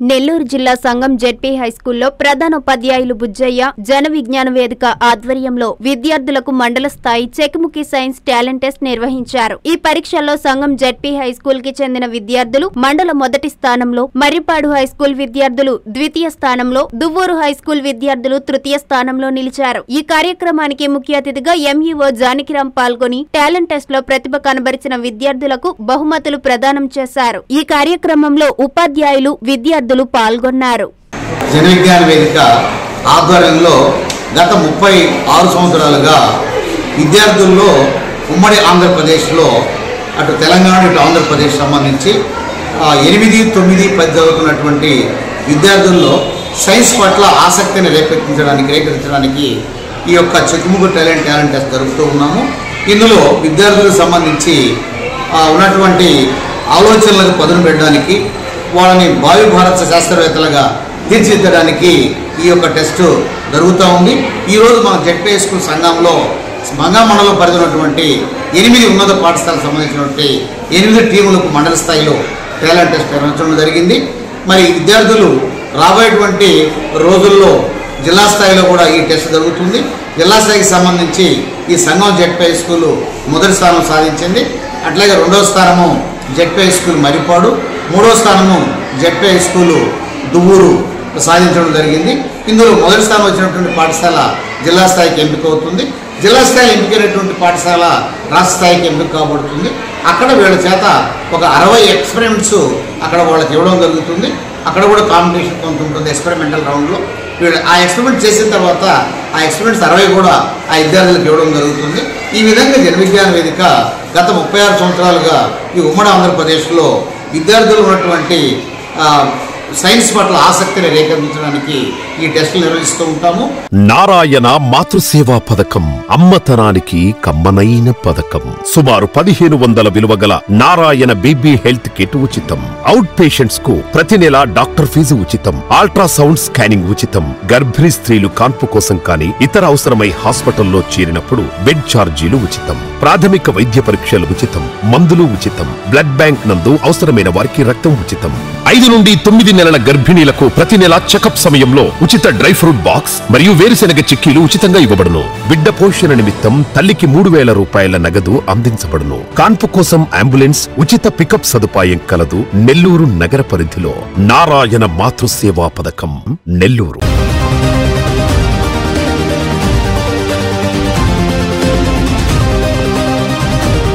నెల్లూరు జిల్లా సంఘం జెడ్పీ హైస్కూల్లో ప్రధానోపాధ్యాయులు బుజ్జయ్య జన విజ్ఞాన వేదిక ఆధ్వర్యంలో విద్యార్థులకు మండల స్థాయి చెక్ముఖి సైన్స్ టాలెంట్ టెస్ట్ నిర్వహించారు ఈ పరీక్షల్లో సంఘం జెడ్పీ హైస్కూల్ కి చెందిన విద్యార్థులు మండల మొదటి స్థానంలో మర్రిపాడు హైస్కూల్ విద్యార్థులు ద్వితీయ స్థానంలో దువ్వూరు హైస్కూల్ విద్యార్థులు తృతీయ స్థానంలో నిలిచారు ఈ కార్యక్రమానికి ముఖ్య అతిథిగా ఎంఈఓ జానకిరాం పాల్గొని టాలెంట్ టెస్ట్ లో ప్రతిభ కనబరిచిన విద్యార్థులకు బహుమతులు ప్రదానం చేశారు ఈ కార్యక్రమంలో ఉపాధ్యాయులు విద్యార్థులు పాల్గొన్నారు జన విజ్ఞాన వేదిక ఆధ్వర్యంలో గత ముప్పై ఆరు సంవత్సరాలుగా విద్యార్థుల్లో ఉమ్మడి ఆంధ్రప్రదేశ్లో అటు తెలంగాణ ఇటు ఆంధ్రప్రదేశ్ సంబంధించి ఆ, ఎనిమిది తొమ్మిది పది చదువుతున్నటువంటి విద్యార్థుల్లో సైన్స్ పట్ల ఆసక్తిని రేకెత్తించడానికి రేకెత్తించడానికి ఈ యొక్క చెక్కుముగ్గు టాలెంట్ టాలెంట్ టెస్ట్ జరుపుతూ ఉన్నాము ఇందులో విద్యార్థులకు సంబంధించి ఆ, ఉన్నటువంటి ఆలోచనలకు పదును పెట్టడానికి వాళ్ళని భావి భారత శాస్త్రవేత్తలుగా తీర్చిదిద్దడానికి ఈ యొక్క టెస్ట్ జరుగుతూ ఉంది ఈరోజు మన జెడ్పీ స్కూల్ సంఘంలో మంగా మండలం పరిధినటువంటి ఎనిమిది ఉన్నత పాఠశాలకు సంబంధించినటువంటి ఎనిమిది టీములకు మండల స్థాయిలో టాలెంట్ టెస్ట్ నిర్వహించడం జరిగింది మరి విద్యార్థులు రాబోయేటువంటి రోజుల్లో జిల్లా స్థాయిలో కూడా ఈ టెస్ట్ జరుగుతుంది జిల్లా స్థాయికి సంబంధించి ఈ సంఘం జెడ్పీ స్కూల్ మొదటి స్థానం సాధించింది అట్లాగే రెండవ స్థానము జెడ్పీ స్కూల్ మరిపాడు మూడో స్థానము జెడ్పీ స్కూలు దువ్వూరు సాధించడం జరిగింది ఇందులో మొదటి స్థానం వచ్చినటువంటి పాఠశాల జిల్లా స్థాయికి ఎంపిక అవుతుంది జిల్లా స్థాయి ఎంపికైనటువంటి పాఠశాల రాష్ట్ర స్థాయికి ఎంపిక కాబడుతుంది అక్కడ వీళ్ళ చేత ఒక అరవై ఎక్స్పెరిమెంట్స్ అక్కడ వాళ్ళకి ఇవ్వడం జరుగుతుంది అక్కడ కూడా కాంపిటీషన్ కొంత ఉంటుంది ఎక్స్పెరిమెంటల్ రౌండ్లో వీళ్ళు ఆ ఎక్స్పెరిమెంట్ చేసిన తర్వాత ఆ ఎక్స్పెరిమెంట్స్ అరవై కూడా ఆ విద్యార్థులకు ఇవ్వడం జరుగుతుంది ఈ విధంగా జన విజ్ఞాన వేదిక గత ముప్పై ఆరు సంవత్సరాలుగా ఈ ఉమ్మడి ఆంధ్రప్రదేశ్లో విద్యార్థులు ఉన్నటువంటి ఆ, సైన్స్ పట్ల ఆసక్తిని రేకెత్తించడానికి ఈ టెస్టులు నిర్వహిస్తూ ఉంటాము నారాయణ మాతృసేవా పథకం అమ్మతనానికి కమ్మనైన పథకం సుమారు పదిహేను వందల విలువ గల నారాయణ బీబీ హెల్త్ కిట్ ఉచితం అవుట్ పేషెంట్స్ కు ప్రతి నెల డాక్టర్ ఫీజు ఉచితం అల్ట్రాసౌండ్ స్కానింగ్ ఉచితం గర్భిణీ స్త్రీలు కాన్పు కోసం కానీ ఇతర అవసరమై హాస్పిటల్లో చేరినప్పుడు బెడ్ ఛార్జీలు ఉచితం ప్రాథమిక వైద్య పరీక్షలు ఉచితం మందులు ఉచితం బ్లడ్ బ్యాంక్ నందు అవసరమైన వారికి రక్తం ఉచితం ఐదు నుండి తొమ్మిది నెలల గర్భిణీలకు ప్రతి నెల చెకప్ సమయంలో ఉచిత డ్రై ఫ్రూట్ బాక్స్ మరియు వేరుశెనగ చిక్కీలు ఉచితంగా ఇవ్వబడును బిడ్డ పోషణ నిమిత్తం తల్లికి మూడు వేల రూపాయల నగదు అందించబడును కాన్పు కోసం అంబులెన్స్ ఉచిత పికప్ సదుపాయం కలదు నెల్లూరు నగర పరిధిలో నారాయణ మాతృసేవా పథకం నెల్లూరు